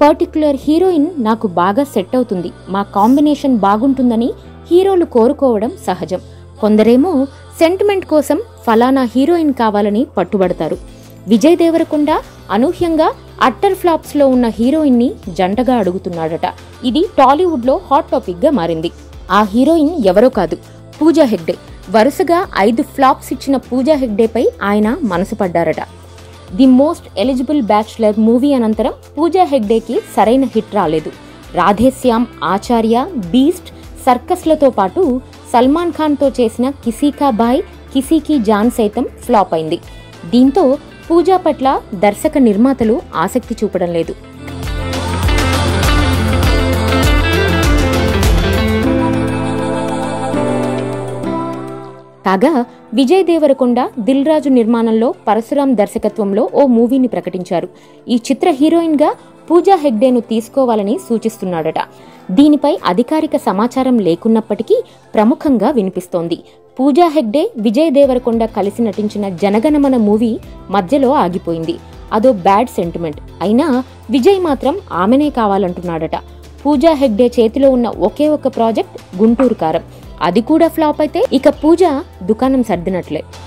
particular heroine నాకు బాగా set అవుతుంది మా కాంబినేషన్ బాగుంటుందని హీరోలు కోరుకోవడం సహజం కొందరేమో సెంటిమెంట్ కోసం ఫలానా హీరోయిన్ కావాలని పట్టుబడతారు విజయ్ దేవరకొండ అనూహ్యంగా అట్టర్ ఫ్లాప్స్ లో ఉన్న హీరోయిన్ ని జంటగా అడుగుతున్నాడట ఇది టాలీవుడ్ లో హాట్ టాపిక్ గా మారింది ఆ హీరోయిన్ ఎవరో కాదు పూజా హెగ్డే వరుసగా ఐదు ఫ్లాప్స్ ఇచ్చిన పూజా హెగ్డేపై ఆయన మనసు పడ్డారట the most eligible bachelor movie అనంతరం పూజా హెగ్డేకి సరైన హిట్ రాలేదు రాధేశ్యామ్ ఆచార్య బీస్ట్ సర్కస్లతో పాటు సల్మాన్ ఖాన్తో చేసిన కిసీకా బాయ్ కిసీకి జాన్ సైతం ఫ్లాప్ అయింది దీంతో పూజా పట్ల దర్శక నిర్మాతలు ఆసక్తి చూపడం లేదు కాగా విజయ్ దేవరకొండ దిల్ రాజు నిర్మాణంలో పరశురాం దర్శకత్వంలో ఓ మూవీని ప్రకటించారు ఈ చిత్ర హీరోయిన్ గా పూజా హెగ్డేను తీసుకోవాలని సూచిస్తున్నాడట దీనిపై అధికారిక సమాచారం లేకున్నప్పటికీ ప్రముఖంగా వినిపిస్తోంది పూజా హెగ్డే విజయ్ దేవరకొండ కలిసి నటించిన జనగణమన మూవీ మధ్యలో ఆగిపోయింది అదో బ్యాడ్ సెంటిమెంట్ అయినా విజయ్ మాత్రం ఆమెనే కావాలంటున్నాడట పూజా హెగ్డే చేతిలో ఉన్న ఒకే ఒక ప్రాజెక్ట్ గుంటూరు కారం అది కూడా ఫ్లాప్ అయితే ఇక పూజ దుకాణం సర్దినట్లే